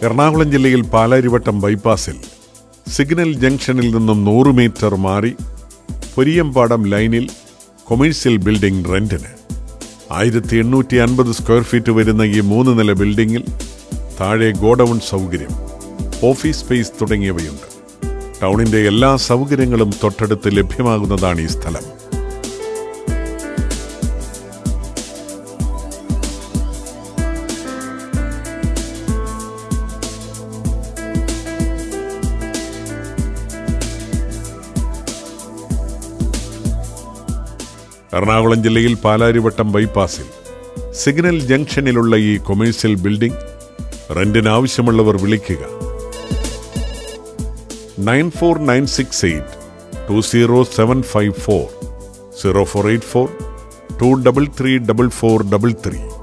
എറണാകുളം ജില്ലയിൽ പാലാരിവട്ടം ബൈപ്പാസിൽ സിഗ്നൽ ജംഗ്ഷനിൽ നിന്നും നൂറ് മീറ്റർ മാറി പൊരിയമ്പാടം ലൈനിൽ കൊമേഴ്സ്യൽ ബിൽഡിംഗ് റെന്റിന് ആയിരത്തി എണ്ണൂറ്റി അൻപത് സ്ക്വയർ ഫീറ്റ് വരുന്ന ഈ മൂന്ന് നില ബിൽഡിംഗിൽ താഴെ ഗോഡൌൺ സൗകര്യം ഓഫീസ് സ്പേസ് തുടങ്ങിയവയുണ്ട് ടൗണിന്റെ എല്ലാ സൗകര്യങ്ങളും തൊട്ടടുത്ത് ലഭ്യമാകുന്നതാണ് ഈ സ്ഥലം എറണാകുളം ജില്ലയിൽ പാലാരിവട്ടം ബൈപ്പാസിൽ സിഗ്നൽ ജംഗ്ഷനിലുള്ള ഈ കൊമേഴ്സ്യൽ ബിൽഡിംഗ് റെന്റിന് ആവശ്യമുള്ളവർ വിളിക്കുക nine four nine six eight two zero seven five four zero four eight four two double three double four double three